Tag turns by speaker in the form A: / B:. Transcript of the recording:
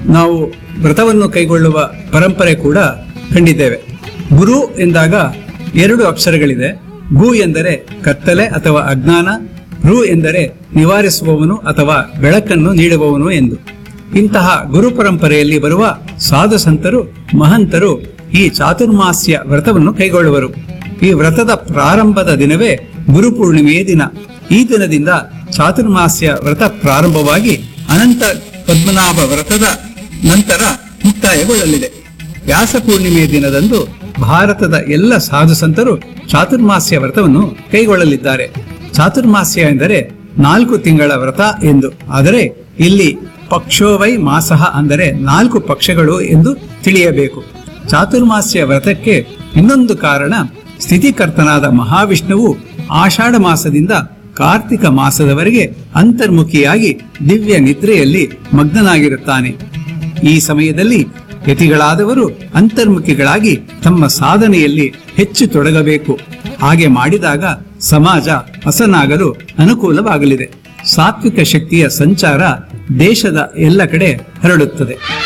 A: ನಾವು ವ್ರತವನ್ನು ಕೈಗೊಳ್ಳುವ ಪರಂಪರೆ ಕೂಡ ಕಂಡಿದ್ದೇವೆ ಗುರು ಎಂದಾಗ ಎರಡು ಅಕ್ಷರಗಳಿದೆ ಗು ಎಂದರೆ ಕತ್ತಲೆ ಅಥವಾ ಅಜ್ಞಾನ ರು ಎಂದರೆ ನಿವಾರಿಸುವವನು ಅಥವಾ ಬೆಳಕನ್ನು ನೀಡುವವನು ಎಂದು ಇಂತಹ ಗುರು ಪರಂಪರೆಯಲ್ಲಿ ಬರುವ ಸಾಧು ಸಂತರು ಮಹಂತರು ಈ ಚಾತುರ್ಮಾಸ್ಯ ವ್ರತವನ್ನು ಕೈಗೊಳ್ಳುವರು ಈ ವ್ರತದ ಪ್ರಾರಂಭದ ದಿನವೇ ಗುರು ಪೂರ್ಣಿಮೆಯ ದಿನ ಈ ದಿನದಿಂದ ಚಾತುರ್ಮಾಸ್ಯ ವ್ರತ ಪ್ರಾರಂಭವಾಗಿ ಅನಂತ ಪದ್ಮನಾಭ ವ್ರತದ ನಂತರ ಮುಕ್ತಾಯಗೊಳ್ಳಲಿದೆ ವ್ಯಾಸ ಪೂರ್ಣಿಮೆಯ ದಿನದಂದು ಭಾರತದ ಎಲ್ಲ ಸಾಧು ಸಂತರು ಚಾತುರ್ಮಾಸ್ಯ ವ್ರತವನ್ನು ಕೈಗೊಳ್ಳಲಿದ್ದಾರೆ ಚಾತುರ್ಮಾಸ್ಯ ಎಂದರೆ ನಾಲ್ಕು ತಿಂಗಳ ವ್ರತ ಎಂದು ಆದರೆ ಇಲ್ಲಿ ಪಕ್ಷೋವೈ ಮಾಸಃ ಅಂದರೆ ನಾಲ್ಕು ಪಕ್ಷಗಳು ಎಂದು ತಿಳಿಯಬೇಕು ಚಾತುರ್ಮಾಸ್ಯ ವ್ರತಕ್ಕೆ ಇನ್ನೊಂದು ಕಾರಣ ಸ್ಥಿತಿಕರ್ತನಾದ ಮಹಾವಿಷ್ಣುವು ಆಷಾಢ ಮಾಸದಿಂದ ಕಾರ್ತಿಕ ಮಾಸದವರೆಗೆ ಅಂತರ್ಮುಖಿಯಾಗಿ ದಿವ್ಯ ನಿದ್ರೆಯಲ್ಲಿ ಮಗ್ನನಾಗಿರುತ್ತಾನೆ ಈ ಸಮಯದಲ್ಲಿ ಯತಿಗಳಾದವರು ಅಂತರ್ಮುಖಿಗಳಾಗಿ ತಮ್ಮ ಸಾಧನೆಯಲ್ಲಿ ಹೆಚ್ಚು ತೊಡಗಬೇಕು ಹಾಗೆ ಮಾಡಿದಾಗ ಸಮಾಜ ಹಸನಾಗಲು ಅನುಕೂಲವಾಗಲಿದೆ ಸಾತ್ವಿಕ ಶಕ್ತಿಯ ಸಂಚಾರ ದೇಶದ ಎಲ್ಲ ಕಡೆ ಹರಡುತ್ತದೆ